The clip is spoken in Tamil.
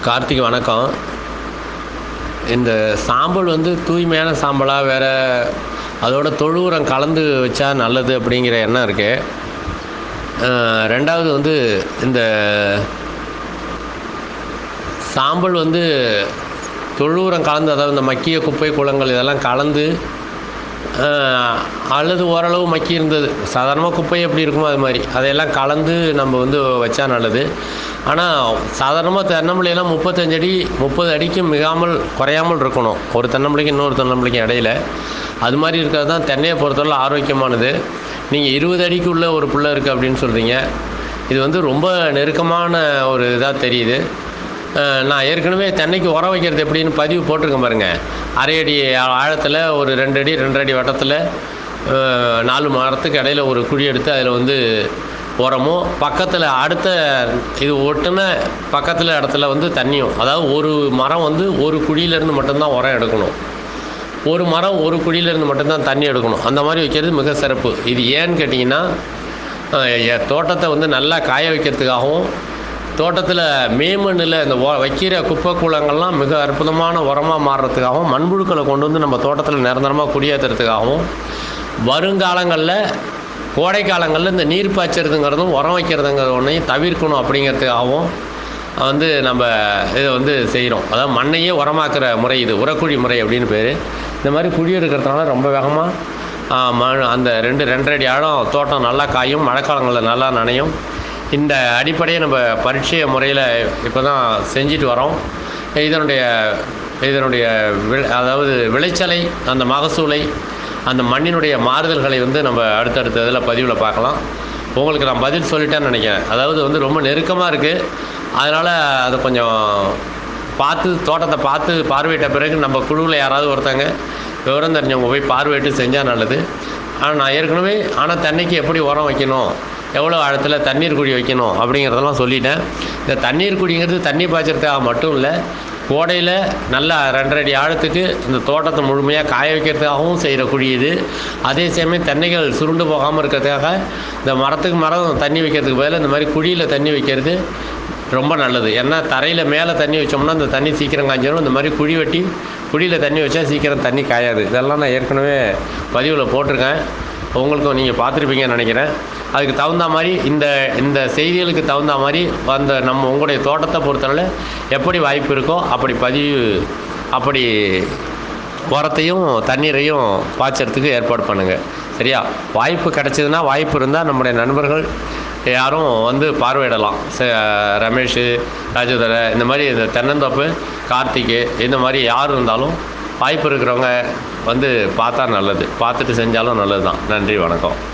கார்த்திக் வணக்கம் இந்த சாம்பல் வந்து தூய்மையான சாம்பலாக வேறு அதோட தொழு உரம் கலந்து வச்சா நல்லது அப்படிங்கிற எண்ணம் இருக்குது ரெண்டாவது வந்து இந்த சாம்பல் வந்து தொழு உரம் கலந்து அதாவது இந்த மக்கிய குப்பை குளங்கள் இதெல்லாம் கலந்து ஆஹ், அல்லது ஓரளவு மக்கி இருந்தது சாதாரணமாக குப்பை எப்படி இருக்குமோ அது மாதிரி அதையெல்லாம் கலந்து நம்ம வந்து வச்சா நல்லது ஆனால் சாதாரணமாக தென்னம்பிள்ளையெல்லாம் முப்பத்தஞ்சு அடி முப்பது அடிக்கு மிகாமல் குறையாமல் இருக்கணும் ஒரு தென்னம்பிள்ளைக்கு இன்னொரு தென்னம்பிள்ளைக்கு இடையில அது மாதிரி இருக்கிறது தான் தென்னையை பொறுத்தவரை ஆரோக்கியமானது நீங்கள் இருபது அடிக்குள்ளே ஒரு புள்ள இருக்குது அப்படின்னு சொல்கிறீங்க இது வந்து ரொம்ப நெருக்கமான ஒரு இதாக தெரியுது அஹ் நான் ஏற்கனவே தென்னைக்கு உரம் வைக்கிறது எப்படின்னு பதிவு போட்டிருக்கேன் பாருங்க அரை அடி ஆழத்தில் ஒரு ரெண்டு அடி ரெண்டரை அடி வட்டத்தில் அஹ் நாலு மரத்துக்கு இடையில ஒரு குழி எடுத்து அதில் வந்து உரமும் பக்கத்தில் அடுத்த இது ஒட்டுன பக்கத்தில் இடத்துல வந்து தண்ணியும் அதாவது ஒரு மரம் வந்து ஒரு குழியிலேருந்து மட்டும்தான் உரம் எடுக்கணும் ஒரு மரம் ஒரு குழியிலேருந்து மட்டும்தான் தண்ணி எடுக்கணும் அந்த மாதிரி வைக்கிறது மிக சிறப்பு இது ஏன்னு கேட்டிங்கன்னா அஹ், எ- தோட்டத்தை வந்து நல்லா காய வைக்கிறதுக்காகவும் தோட்டத்தில் மேமண்ணில் இந்த ஒ- வைக்கிற குப்பை கூலங்கள்லாம் மிக அற்புதமான உரமாக மாறுறதுக்காகவும் மண்புழுக்களை கொண்டு வந்து நம்ம தோட்டத்தில் நிரந்தரமாக குடியேற்றுறதுக்காகவும் வருங்காலங்களில் கோடை காலங்களில் இந்த நீர் பாய்ச்சறதுங்கிறதும் உரம் வைக்கிறதுங்கிற ஒன்றையும் தவிர்க்கணும் அப்படிங்கிறதுக்காகவும் வந்து நம்ம இதை வந்து செய்கிறோம் அதாவது மண்ணையே உரமாக்குற முறை இது உரக்குழி முறை அப்படின்னு பேர் இந்த மாதிரி குழி எடுக்கிறதுனால ரொம்ப வேகமாக மண் அந்த ரெண்டு ரெண்டரை அடி ஆழம் தோட்டம் நல்லா காயும் மழைக்காலங்களில் நல்லா நனையும் இந்த அடிப்படையை நம்ம பரீட்சை முறையில் இப்போ தான் செஞ்சுட்டு வரோம் இதனுடைய இதனுடைய வி- அதாவது விளைச்சலை அந்த மகசூலை அந்த மண்ணினுடைய மாறுதல்களை வந்து நம்ம அடுத்தடுத்த இதில் பதிவில் பார்க்கலாம் உங்களுக்கு நான் பதில் சொல்லிட்டேன்னு நினைக்கிறேன் அதாவது வந்து ரொம்ப நெருக்கமாக இருக்குது அதனால் அதை கொஞ்சம் பார்த்து தோட்டத்தை பார்த்து பார்வையிட்ட பிறகு நம்ம குழுவில் யாராவது ஒருத்தங்க விவரம் தெரிஞ்சவங்க போய் பார்வையிட்டு செஞ்சால் நல்லது ஆனால் நான் ஏற்கனவே ஆனால் தென்னைக்கு எப்படி உரம் வைக்கணும் எவ்வளோ ஆழத்தில் தண்ணீர் குழி வைக்கணும் அப்படிங்கிறதெல்லாம் சொல்லிட்டேன் இந்த தண்ணீர் குழிங்கிறது தண்ணி பாய்ச்சறதுக்காக மட்டும் இல்லை கோடையில் நல்லா ரெண்டரை அடி ஆழத்துக்கு இந்த தோட்டத்தை முழுமையாக காய வைக்கிறதுக்காகவும் செய்கிற குழி இது அதே சமயம் தென்னைகள் சுருண்டு போகாமல் இருக்கிறதுக்காக இந்த மரத்துக்கு மரம் தண்ணி வைக்கிறதுக்கு பதிலாக இந்த மாதிரி குழியில் தண்ணி வைக்கிறது ரொம்ப நல்லது ஏன்னா தரையில் மேலே தண்ணி வச்சோம்னா அந்த தண்ணி சீக்கிரம் காய்ஞ்சிடும் இந்த மாதிரி குழி வெட்டி குழியில் தண்ணி வச்சா சீக்கிரம் தண்ணி காயாது இதெல்லாம் நான் ஏற்கனவே பதிவில் போட்டிருக்கேன் உங்களுக்கும் நீங்கள் பார்த்துருப்பீங்கன்னு நினைக்கிறேன் அதுக்கு தகுந்த மாதிரி இந்த இந்த செய்திகளுக்கு தகுந்த மாதிரி அந்த நம்ம உங்களுடைய தோட்டத்தை பொறுத்தவரை எப்படி வாய்ப்பு இருக்கோ அப்படி பதிவு அப்படி உரத்தையும் தண்ணீரையும் பாய்ச்சறதுக்கு ஏற்பாடு பண்ணுங்கள் சரியா வாய்ப்பு கிடைச்சதுன்னா வாய்ப்பு இருந்தால் நம்முடைய நண்பர்கள் யாரும் வந்து பார்வையிடலாம் ச- ரமேஷ் ராஜதர இந்த மாதிரி இந்த தென்னந்தோப்பு கார்த்திக் இந்த மாதிரி யார் இருந்தாலும் வாய்ப்பு இருக்கிறவங்க வந்து பார்த்தா நல்லது பார்த்துட்டு செஞ்சாலும் நல்லது தான் நன்றி வணக்கம்